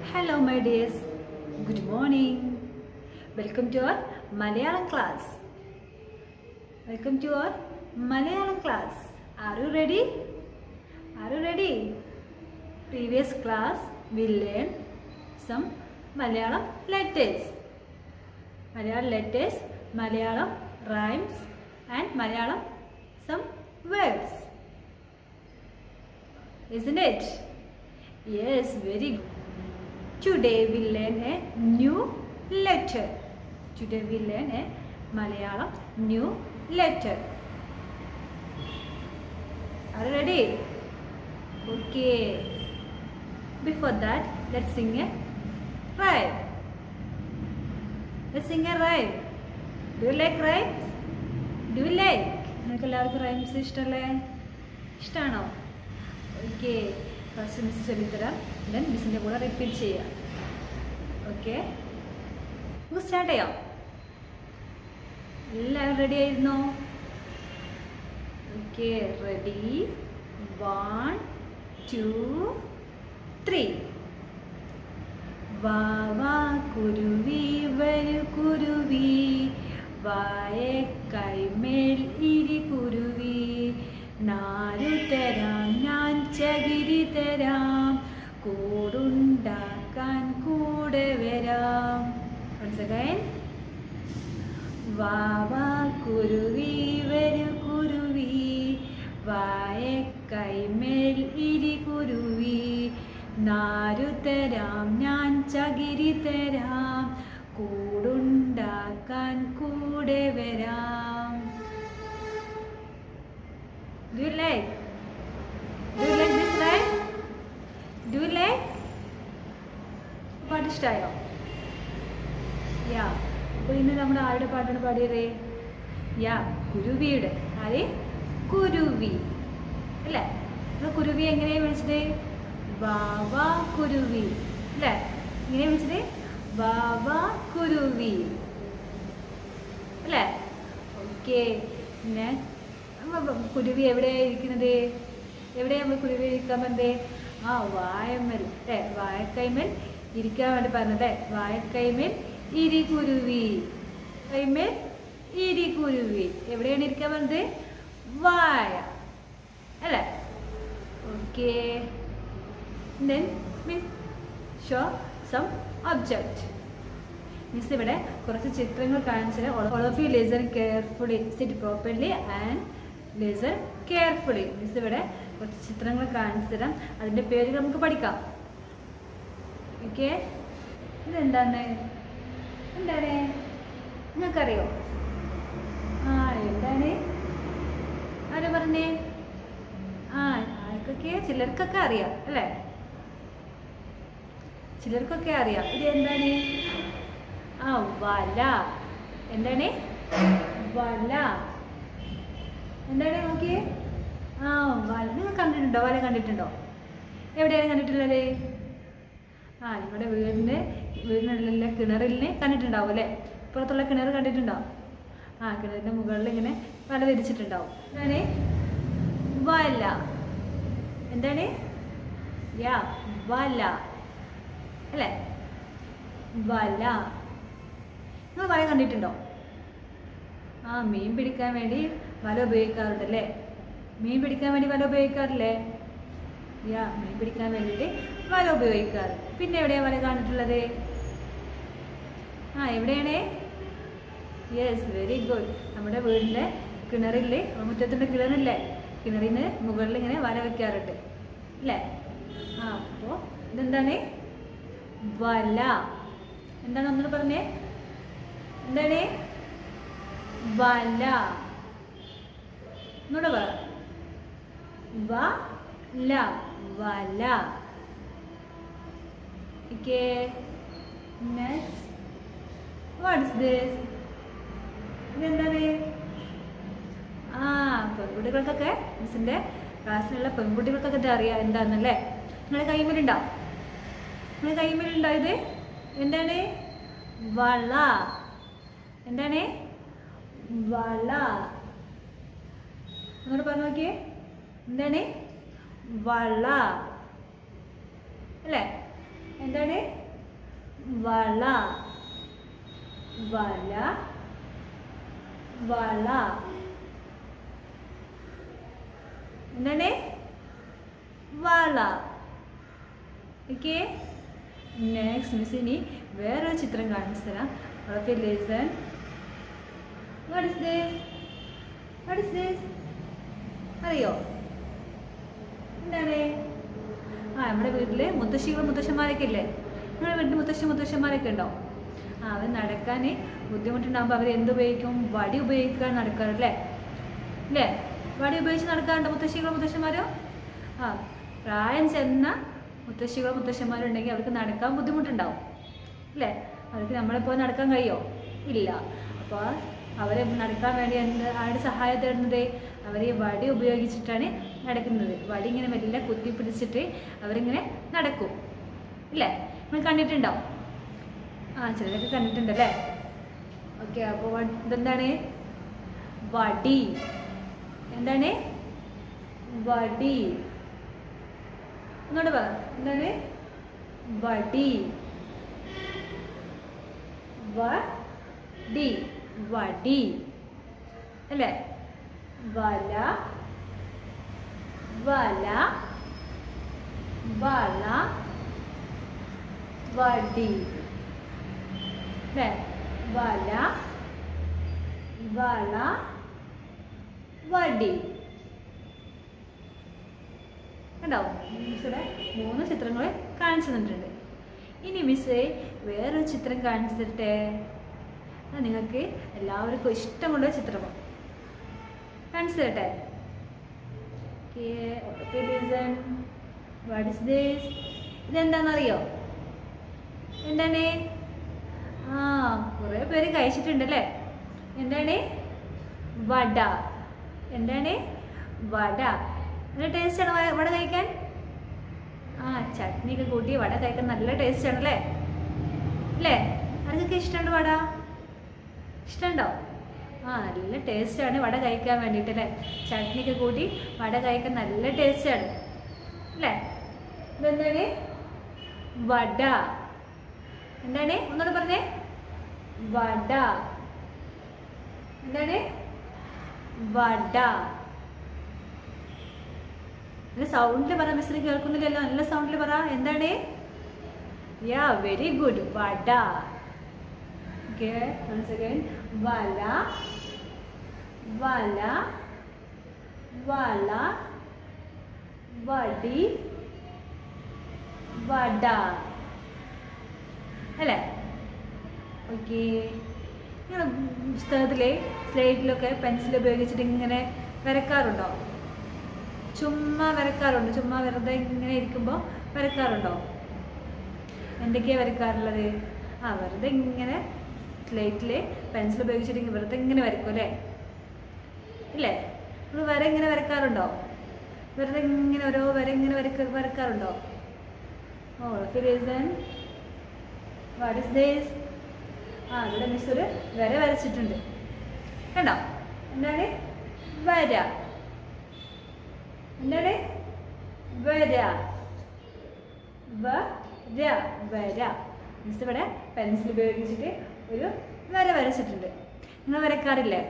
Hello, my dears. Good morning. Welcome to our Malayalam class. Welcome to our Malayalam class. Are you ready? Are you ready? Previous class we learned some Malayalam letters. Malayalam letters, Malayalam rhymes, and Malayalam some words. Isn't it? Yes, very good. Today we learn a new letter. Today we learn a Malayalam new letter. Are you ready? Okay. Before that, let's sing a rhyme. Let's sing a rhyme. Do you like rhymes? Do you like? നിങ്ങൾക്ക് എല്ലാവർക്കും rhymes ഇഷ്ടമല്ലേ ഇഷ്ടമാണോ okay first miss ചൊല്ലിത്തരാം then മിസ്സിൻ്റെ കൂടെ repeat ചെയ്യാം okay നമുക്ക് start ചെയ്യാം എല്ലാവരും റെഡി ആയിരുന്നോ okay ready one two three വാ വാ കുരുവി വരു കുരുവി വായ കൈമേൽ ഇരി കുരുവി നാലു തരാം ഞാൻ ചകിരി തരാം കൂടുണ്ടാക്കാൻ കൂടെ വരാം Once again. വാ വാ കുരുവി വരു കുരുവി വായ കൈമേൽ ഇരി കുരുവി നാരു തരാം ഞാൻ ചകിരി തരാം കൂടുണ്ടാക്കാൻ കൂടെ വരാം Do you like? Do you like this rhyme? Do you like? പാട്ട് ഇഷ്ടമായോ യാ അപ്പോൾ ഇന്ന് നമ്മൾ ആരുടെ പാട്ടാണ് പാടിയത് യാ കുരുവിയുടെ ആരെ കുരുവി അല്ലേ നമ്മൾ കുരുവി എങ്ങനെയാണ് വിളിച്ചത് വാവാ കുരുവി അല്ലേ എങ്ങനെയാ വിളിച്ചത് വാവാ കുരുവി അല്ലേ ഓക്കെ പിന്നെ നമ്മ കുരുവി എവിടെയാണ് ഇരിക്കുന്നത് എവിടെയാണ് നമ്മൾ കുരുവി ഇരിക്കാൻ പറഞ്ഞത് ആ വായമ്മൽ അല്ലേ വായക്കൈമൽ ഇരിക്കാൻ വേണ്ടി പറഞ്ഞത് വായക്കൈമൽ ഇരികുരുവി കൈമേൽ ഇരികുരുവി എവിടെയാണ് ഇരിക്കാൻ പറഞ്ഞത് വായ അല്ലേ okay then miss show some object miss ഇവിടെ കുറച്ച് ചിത്രങ്ങൾ കാണിച്ചത് all of you listen carefully sit properly and listen carefully miss ഇവിടെ കുറച്ച് ചിത്രങ്ങൾ കാണിച്ചു തരാം അതിൻ്റെ പേര് നമുക്ക് പഠിക്കാം ഓക്കെ ഇതെന്താണ് എന്താണ് നിങ്ങൾക്കറിയോ ആ എന്താണ് ആര് പറഞ്ഞേ ആ ആർക്കൊക്കെ ചിലർക്കൊക്കെ അറിയാം അല്ലേ ചിലർക്കൊക്കെ അറിയാം ഇത് എന്താണ് ആ വല എന്താണ് വല എന്താണ് നോക്കിയേ ആ വല നിങ്ങൾ കണ്ടിട്ടുണ്ടോ വല കണ്ടിട്ടുണ്ടോ എവിടെയാണ് കണ്ടിട്ടുള്ളത് ആ നിങ്ങളുടെ വീടിൻ്റെ വീടിനുള്ള കിണറിലിനെ കണ്ടിട്ടുണ്ടാവും അല്ലേ പുറത്തുള്ള കിണർ കണ്ടിട്ടുണ്ടാവും ആ കിണറിൻ്റെ മുകളിൽ ഇങ്ങനെ വല വിരിച്ചിട്ടുണ്ടാവും എന്താണ് വല എന്താണ് യാ വല അല്ലേ വല നിങ്ങൾ വല കണ്ടിട്ടുണ്ടോ ആ മീൻ പിടിക്കാൻ വേണ്ടി വല ഉപയോഗിക്കാറുണ്ടല്ലേ മീൻ പിടിക്കാൻ വേണ്ടി വല ഉപയോഗിക്കാറില്ലേ യാ മീൻ പിടിക്കാൻ വേണ്ടിയിട്ട് വല ഉപയോഗിക്കാറ് പിന്നെ എവിടെയാണ് വല കണ്ടിട്ടുള്ളത് ആ എവിടെയാണ് യെസ് വെരി ഗുഡ് നമ്മുടെ വീടിൻ്റെ കിണറിൽ മുറ്റത്തിൻ്റെ കിണറില്ലേ കിണറിന് മുകളിൽ ഇങ്ങനെ വല വെക്കാറുണ്ട് അല്ലേ ആ അപ്പോൾ ഇതെന്താണ് വല എന്താണ് ഒന്നുകൂടെ പറഞ്ഞേ എന്താണ് വല ഒന്നുകൂടെ പറ വല വല ഓക്കെ നെക്സ്റ്റ് വാട്ട്സ് ദിസ് ഇതെന്താണ് ആ പെൺകുട്ടികൾക്കൊക്കെ മിസ്സിൻ്റെ ക്ലാസ്സിലുള്ള പെൺകുട്ടികൾക്കൊക്കെ ഇത് അറിയാം എന്താണെന്നല്ലേ നിങ്ങളുടെ കൈമലുണ്ടോ നിങ്ങളുടെ കൈമലുണ്ടോ ഇത് എന്താണ് വള എന്താണ് വള എന്നോട് പറഞ്ഞു നോക്കിയേ എന്താണ് വള അല്ലേ എന്താണ് വള വല വള എന്താണ് വള ഓക്കെ നെക്സ്റ്റ് മിസ് ഇനി വേറൊരു ചിത്രം കാണിച്ചു തരാം okay listen what is this what is this അറിയോ എന്താണ് ആ നമ്മുടെ വീട്ടില് മുത്തശ്ശികളും മുത്തശ്ശന്മാരൊക്കെ ഇല്ലേ നമ്മുടെ വീട്ടിൽ മുത്തശ്ശി മുത്തശ്ശന്മാരൊക്കെ ഉണ്ടോ ആ അവർ നടക്കാൻ ബുദ്ധിമുട്ടുണ്ടാകുമ്പോൾ അവർ എന്ത് ഉപയോഗിക്കും വടി ഉപയോഗിക്കാൻ നടക്കാറല്ലേ അല്ലേ വടി ഉപയോഗിച്ച് നടക്കാറുണ്ട് മുത്തശ്ശികളും മുത്തശ്ശന്മാരോ ആ പ്രായം ചെന്ന മുത്തശ്ശികളോ മുത്തശ്ശന്മാരോ ഉണ്ടെങ്കിൽ അവർക്ക് നടക്കാൻ ബുദ്ധിമുട്ടുണ്ടാവും അല്ലേ അവർക്ക് നമ്മളെപ്പോലെ നടക്കാൻ കഴിയോ ഇല്ല അപ്പോൾ അവരെ നടക്കാൻ വേണ്ടി എന്ത് ആരുടെ സഹായം തേടുന്നത് അവർ ഈ വടി ഉപയോഗിച്ചിട്ടാണ് നടക്കുന്നത് വടി ഇങ്ങനെ മെല്ലെ കുത്തി പിടിച്ചിട്ട് അവരിങ്ങനെ നടക്കും ഇല്ലേ നിങ്ങൾ കണ്ടിട്ടുണ്ടോ ആ ചിലരൊക്കെ കണ്ടിട്ടുണ്ടല്ലേ ഓക്കെ അപ്പോൾ ഇതെന്താണ് വടി എന്താണ് വടി ഒന്നുകൂടെ പറ എന്താണ് വടി വടി വടി അല്ലേ വല വല വള വടി അല്ലേ വല വള വടി കണ്ടോ മിസ്സിടെ മൂന്ന് ചിത്രങ്ങൾ കാണിച്ചു തന്നിട്ടുണ്ട് ഇനി മിസ് വേറൊരു ചിത്രം കാണിച്ചു തരട്ടെ അത് നിങ്ങൾക്ക് എല്ലാവർക്കും ഇഷ്ടമുള്ള ചിത്രമാണ് കാണിച്ചു തരട്ടെ വാട്ട് ഇസ് ദിസ് ഇതെന്താണെന്നറിയോ എന്താണ് ആ കുറേ പേര് കഴിച്ചിട്ടുണ്ടല്ലേ എന്താണ് വട എന്താണ് വട നല്ല ടേസ്റ്റാണ് വട കഴിക്കാൻ ആ ചട്നിയൊക്കെ കൂട്ടി വട കഴിക്കാൻ നല്ല ടേസ്റ്റ് ആണല്ലേ അല്ലേ ആർക്കൊക്കെ ഇഷ്ടമുണ്ട് വട ഇഷ്ടമുണ്ടോ ആ നല്ല ടേസ്റ്റാണ് വട കഴിക്കാൻ വേണ്ടിയിട്ട് അല്ലേ ചട്നിയൊക്കെ കൂട്ടി വട കഴിക്കാൻ നല്ല ടേസ്റ്റാണ് അല്ലേ ഇതെന്താണ് വട എന്താണ് ഒന്നുകൂടെ പറഞ്ഞേ വട എന്താണ് വട നല്ല സൗണ്ടിൽ പറ മിസ്സിന് കേൾക്കുന്നില്ലല്ലോ നല്ല സൗണ്ടിൽ പറ എന്താണ് യാ വെരി ഗുഡ് വട ഓക്കെ വൺസ് അഗൈൻ വല വല വള വടി വട അല്ലേ ഓക്കെ നിങ്ങൾ പുസ്തകത്തിലെ സ്ലേറ്റിലൊക്കെ പെൻസിൽ ഉപയോഗിച്ചിട്ട് ഇങ്ങനെ വരക്കാറുണ്ടോ ചുമ്മാ വരക്കാറുണ്ട് ചുമ്മാ വെറുതെ ഇങ്ങനെ ഇരിക്കുമ്പോൾ വരക്കാറുണ്ടോ എന്തൊക്കെയാണ് വരക്കാറുള്ളത് ആ വെറുതെ ഇങ്ങനെ സ്ലേറ്റിൽ പെൻസിൽ ഉപയോഗിച്ചിട്ട് ഇങ്ങനെ വെറുതെ ഇങ്ങനെ വരക്കും അല്ലേ ഇല്ലേ നിങ്ങൾ വര ഇങ്ങനെ വരക്കാറുണ്ടോ വെറുതെ ഇങ്ങനെ ഓരോ വര ഇങ്ങനെ വരക്ക വരക്കാറുണ്ടോ ഓ റീസൺ വാട്ട് ഇസ് ദിസ് ആ ഇവിടെ മിസ് ഒരു വര വരച്ചിട്ടുണ്ട് കണ്ടോ എന്താണ് വര എന്താണ് വര വര വര മിസ് ഇവിടെ പെൻസിൽ ഉപയോഗിച്ചിട്ട് ഒരു വര വരച്ചിട്ടുണ്ട് നിങ്ങൾ വരക്കാറില്ലേ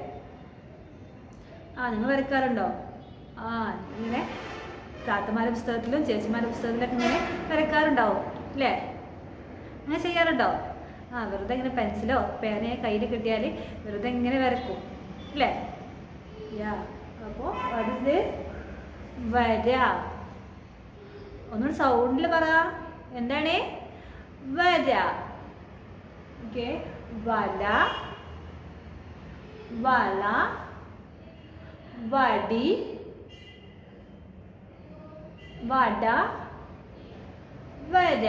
ആ നിങ്ങൾ വരക്കാറുണ്ടോ ആ ഇങ്ങനെ താത്തമാരുടെ പുസ്തകത്തിലും ചേച്ചിമാരുടെ പുസ്തകത്തിലൊക്കെ ഇങ്ങനെ വരക്കാറുണ്ടാവും അല്ലേ അങ്ങനെ ചെയ്യാറുണ്ടോ ആ വെറുതെ ഇങ്ങനെ പെൻസിലോ പേനയോ കയ്യിൽ കിട്ടിയാൽ വെറുതെ ഇങ്ങനെ വരക്കും അല്ലേ യാ അപ്പോൾ അത് വര ഒന്നുകൂടി സൗണ്ടിൽ പറ എന്താണ് വര ഓക്കെ വല വള വടി വട വര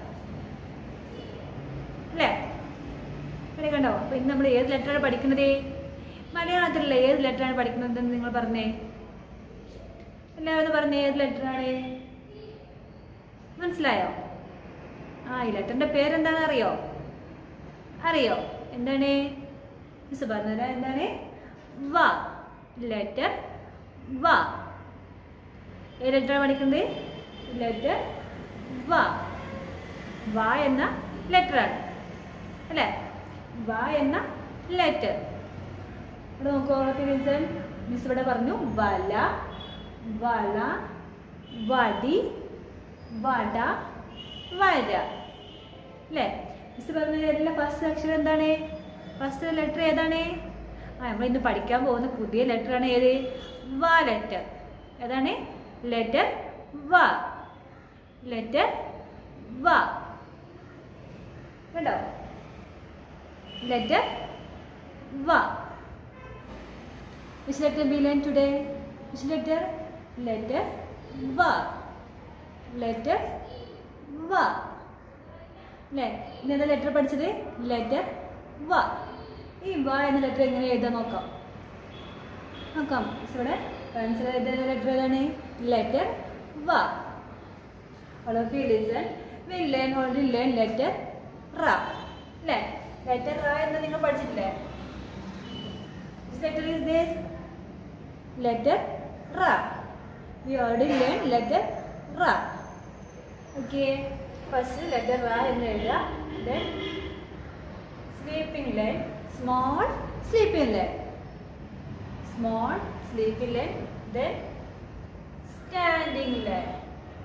അല്ലേ ഇവിടെ കണ്ടോ അപ്പൊ ഇന്ന് നമ്മൾ ഏത് ലെറ്ററാണ് പഠിക്കുന്നത് മലയാളത്തിലുള്ള ഏത് ലെറ്ററാണ് പഠിക്കുന്നത് നിങ്ങൾ പറഞ്ഞേ എല്ലാവരും പറഞ്ഞേ ഏത് ലെറ്ററാണ് മനസ്സിലായോ ആ ഈ ലെറ്ററിന്റെ പേരെന്താണെന്ന് അറിയോ അറിയോ എന്താണ് മിസ് പറഞ്ഞുതരാം എന്താണ് വ ലെറ്റർ വ ഏത് ലെറ്ററാണ് പഠിക്കുന്നത് ലെറ്റർ വ വ എന്ന ലെറ്റർ ആണ് അല്ലേ വ എന്ന ലെറ്റർ ഇവിടെ നോക്കൂ റീസൺ മിസ് ഇവിടെ പറഞ്ഞു വല വള വടി വട വര അല്ലേ മിസ് പറഞ്ഞ എല്ലാ ഫസ്റ്റ് അക്ഷരം എന്താണ് ഫസ്റ്റ് ലെറ്റർ ഏതാണ് ആ നമ്മൾ ഇന്ന് പഠിക്കാൻ പോകുന്ന പുതിയ ലെറ്റർ ആണ് ഏത് വ ലെറ്റർ ഏതാണ് ലെറ്റർ വ ലെറ്റർ വ കേട്ടോ ലെറ്റർ വ Which letter we learn today? Which letter? Letter V. Letter V. അല്ലേ ഇനി ഏതാ ലെറ്റർ പഠിച്ചത് ലെറ്റർ വ ഈ വ എന്ന ലെറ്റർ എങ്ങനെ എഴുതാൻ നോക്കാം നോക്കാം മിസ് ഇവിടെ ആൻസർ എഴുതുന്ന ലെറ്റർ ഏതാണ് ലെറ്റർ വ all of you listen we learn only learn letter റ അല്ലേ ലെറ്റർ റ എന്ന് നിങ്ങൾ പഠിച്ചിട്ടില്ലേ Which letter is this? Letter Ra. We already learned letter Ra. Okay. First letter Ra എന്ന് എഴുതുക. Then sleeping line. Small sleeping line. Small sleeping line. Then standing line.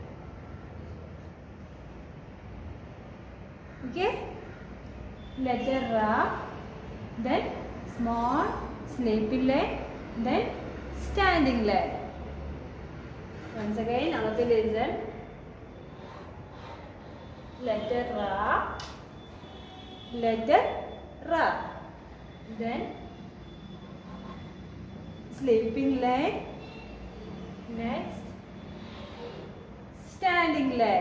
Okay. Letter Ra. Then small sleeping leg, then standing leg. Once again, all of you listen. Letter Ra, letter Ra, then sleeping leg, next standing leg.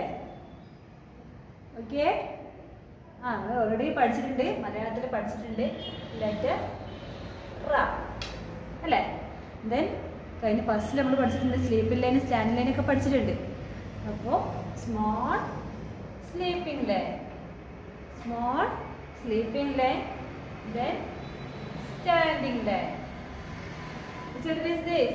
Okay? ആ നമ്മൾ already പഠിച്ചിട്ടുണ്ട് മലയാളത്തിൽ പഠിച്ചിട്ടുണ്ട് letter റ അല്ലേ then കഴിഞ്ഞ ഫസ്റ്റിൽ നമ്മൾ പഠിച്ചിട്ടുണ്ട് സ്ലീപ്പിംഗ് ലൈൻ സ്റ്റാൻഡിംഗ് ലൈൻ ഒക്കെ പഠിച്ചിട്ടുണ്ട് അപ്പോൾ small sleeping line small sleeping line then standing line Which letter is this?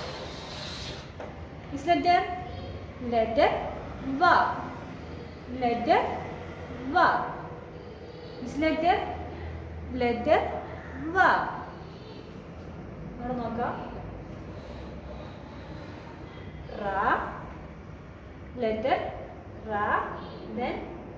Which letter? Letter Va. Letter Va. Which letter? Letter Va. അവിടെ നോക്കാം റ ലെറ്റർ റ then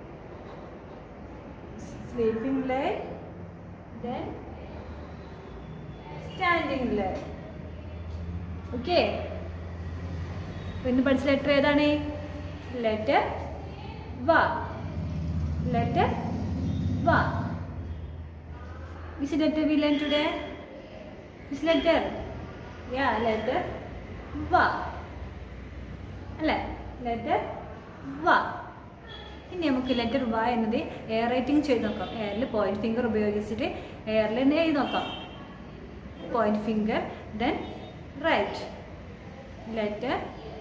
sleeping line then standing line okay ഇന്ന് പഠിച്ച letter ഏതാണ് letter വ letter വ which letter we learn today which letter yeah letter വ അല്ലേ ലെറ്റർ വ ഇനി നമുക്ക് ലെറ്റർ വ എന്നത് എയർ റൈറ്റിംഗ് ചെയ്ത് നോക്കാം എയറിൽ പോയിന്റ് ഫിംഗർ ഉപയോഗിച്ചിട്ട് എയറിൽ തന്നെ എഴുതി നോക്കാം point finger then write letter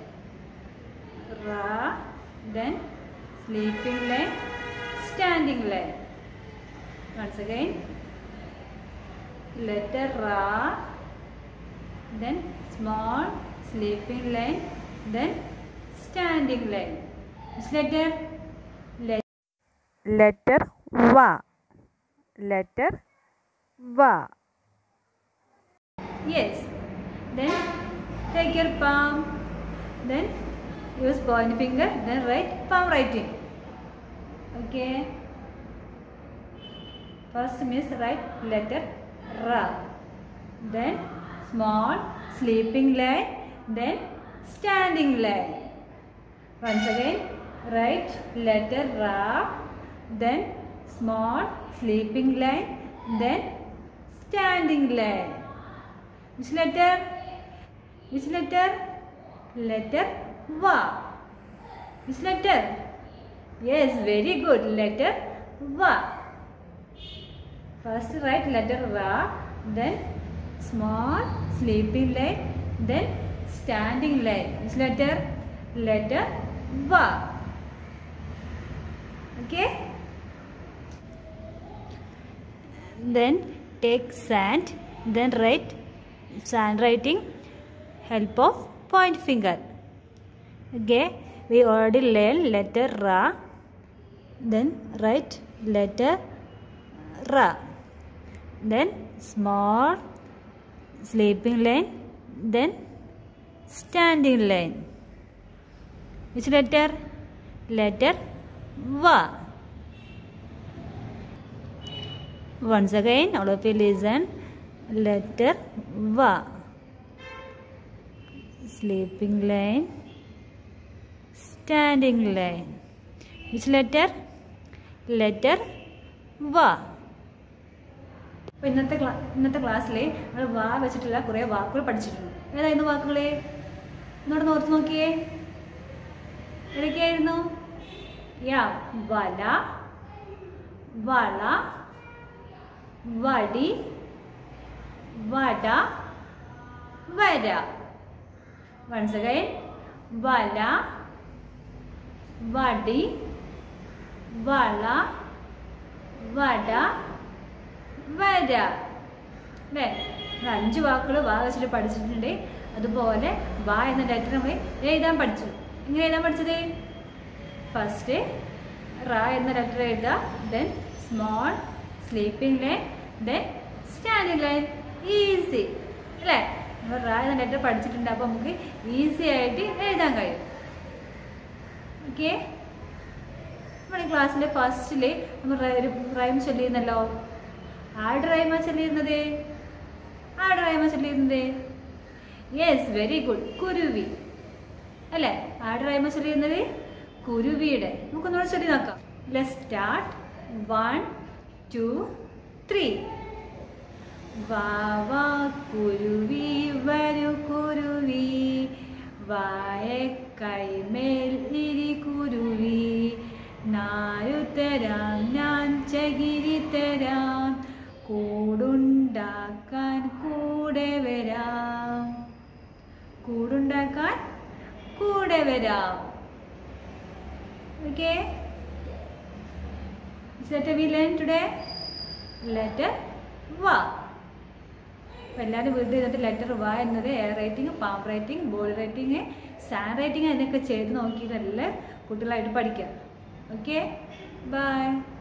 റ then sleeping line standing line once again letter ra then small sleeping line then standing line which letter Le- letter va letter va yes then take your palm then use point finger then write palm writing okay first miss write letter ra then small sleeping line then standing line once again write letter ra then small sleeping line then standing line which letter which letter letter va which letter yes very good letter va first write letter ra then small sleeping line then standing line which letter letter va okay then take sand then write sand writing help of point finger okay we already learned letter ra then write letter ra then small sleeping line then standing line which letter letter va once again all of you listen letter va sleeping line standing line which letter letter va അപ്പോൾ ഇന്നത്തെ ക്ലാ ഇന്നത്തെ ക്ലാസ്സിൽ നമ്മൾ വാ വെച്ചിട്ടുള്ള കുറേ വാക്കുകൾ പഠിച്ചിട്ടുണ്ട് ഏതായിരുന്നു വാക്കുകൾ എന്നോട് ഓർത്ത് നോക്കിയേ ഏതൊക്കെയായിരുന്നു യാ വല വള വടി വട വര വൺസ് അഗൈൻ വല വടി വള വട വര അല്ലേ നമ്മൾ അഞ്ച് വാക്കുകൾ വാ വെച്ചിട്ട് പഠിച്ചിട്ടുണ്ട് അതുപോലെ വാ എന്ന ലെറ്റർ നമ്മൾ എഴുതാൻ പഠിച്ചു എങ്ങനെ എഴുതാൻ പഠിച്ചത് ഫസ്റ്റ് റ എന്ന ലെറ്റർ എഴുതുക then small sleeping line then standing line easy അല്ലേ നമ്മൾ റ എന്ന ലെറ്റർ പഠിച്ചിട്ടുണ്ട് അപ്പോൾ നമുക്ക് ഈസി ആയിട്ട് എഴുതാൻ കഴിയും ഓക്കെ നമ്മുടെ ക്ലാസ്സിലെ ഫസ്റ്റിൽ നമ്മൾ ഒരു റൈം ചൊല്ലിയിരുന്നല്ലോ ആരുടെ റൈമ ചൊല്ലിയിരുന്നത് ആരുടെ റൈമ ചൊല്ലിയിരുന്നത് യെസ് വെരി ഗുഡ് കുരുവി അല്ലേ ആരുടെ റൈമ ചൊല്ലിയിരുന്നത് കുരുവിയുടെ നമുക്കൊന്നുകൂടെ ചൊല്ലി നോക്കാം let start one two three വാ വാ കുരുവി വരൂ കുരുവി വായ കൈമേൽ ഇരി കുരുവി നാലു തരാം ഞാൻ ചകിരി തരാം കൂടുണ്ടാക്കാൻ കൂടെ വരാം കൂടുണ്ടാക്കാൻ കൂടെ വരാം okay letter we learn today letter വാ അപ്പോൾ എല്ലാവരും വീട്ടിൽ ഇരുന്നിട്ട് ലെറ്റർ വാ എന്നത് air writing palm writing body writing sand writing അതിനൊക്കെ ചെയ്ത് നോക്കിയിട്ടല്ല കുട്ടികളായിട്ട് പഠിക്കാം ഓക്കെ ബൈ